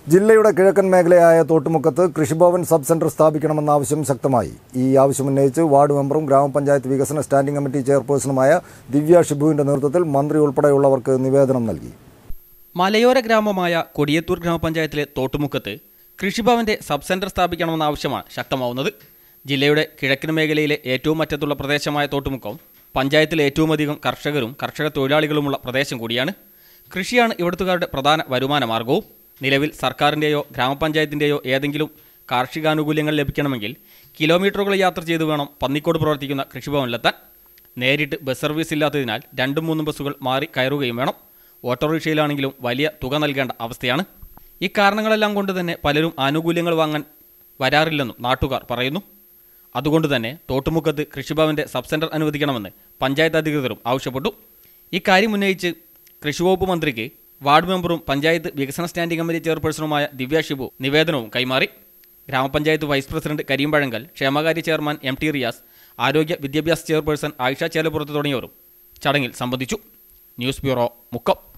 ജില്ലയുടെ കിഴക്കൻ മേഖലയായ തോട്ടുമുക്കത്ത് കൃഷിഭവൻ സബ് സെന്റർ സ്ഥാപിക്കണമെന്ന ആവശ്യം ശക്തമായി ഈ ആവശ്യമുന്നയിച്ച് വാർഡ് മെമ്പറും ഗ്രാമപഞ്ചായത്ത് വികസന സ്റ്റാൻഡിംഗ് കമ്മിറ്റി ചെയർപേഴ്സണുമായ ദിവ്യ ഷിബുവിന്റെ നേതൃത്വത്തിൽ മന്ത്രി ഉൾപ്പെടെയുള്ളവർക്ക് നിവേദനം നൽകി മലയോര ഗ്രാമമായ കൊടിയത്തൂർ ഗ്രാമപഞ്ചായത്തിലെ തോട്ടുമുക്കത്ത് കൃഷിഭവന്റെ സബ് സെന്റർ സ്ഥാപിക്കണമെന്ന ആവശ്യമാണ് ശക്തമാവുന്നത് ജില്ലയുടെ കിഴക്കൻ മേഖലയിലെ ഏറ്റവും അറ്റത്തുള്ള പ്രദേശമായ തോട്ടുമുക്കം പഞ്ചായത്തിലെ ഏറ്റവും അധികം കർഷകരും കർഷക തൊഴിലാളികളുമുള്ള പ്രദേശം കൂടിയാണ് കൃഷിയാണ് ഇവിടുത്തുകാരുടെ പ്രധാന വരുമാന മാർഗവും നിലവിൽ സർക്കാരിൻ്റെയോ ഗ്രാമപഞ്ചായത്തിൻ്റെയോ ഏതെങ്കിലും കാർഷികാനുകൂല്യങ്ങൾ ലഭിക്കണമെങ്കിൽ കിലോമീറ്ററുകൾ യാത്ര ചെയ്തു വേണം പന്നിക്കോട് പ്രവർത്തിക്കുന്ന കൃഷിഭവനിലെത്താൻ നേരിട്ട് ബസ് സർവീസ് ഇല്ലാത്തതിനാൽ രണ്ടും മൂന്നും ബസ്സുകൾ മാറി കയറുകയും വേണം ഓട്ടോറിക്ഷയിലാണെങ്കിലും വലിയ തുക നൽകേണ്ട അവസ്ഥയാണ് ഇക്കാരണങ്ങളെല്ലാം കൊണ്ട് തന്നെ പലരും ആനുകൂല്യങ്ങൾ വാങ്ങാൻ വരാറില്ലെന്നും നാട്ടുകാർ പറയുന്നു അതുകൊണ്ട് തന്നെ തോട്ടുമുക്കത്ത് കൃഷിഭവന്റെ സബ് സെന്റർ അനുവദിക്കണമെന്ന് പഞ്ചായത്ത് അധികൃതരും ആവശ്യപ്പെട്ടു ഇക്കാര്യം ഉന്നയിച്ച് കൃഷിവകുപ്പ് മന്ത്രിക്ക് വാർഡ് മെമ്പറും പഞ്ചായത്ത് വികസന സ്റ്റാൻഡിംഗ് കമ്മിറ്റി ചെയർപേഴ്സണുമായ ദിവ്യ ഷിബു നിവേദനവും കൈമാറി ഗ്രാമപഞ്ചായത്ത് വൈസ് പ്രസിഡന്റ് കരീം പഴങ്കൽ ക്ഷേമകാര്യ ചെയർമാൻ എം ടി റിയാസ് ആരോഗ്യ വിദ്യാഭ്യാസ ചെയർപേഴ്സൺ ആയിഷ ചേലപ്പുറത്ത് തുടങ്ങിയവരും ചടങ്ങിൽ സംബന്ധിച്ചു ന്യൂസ് ബ്യൂറോ മുക്കം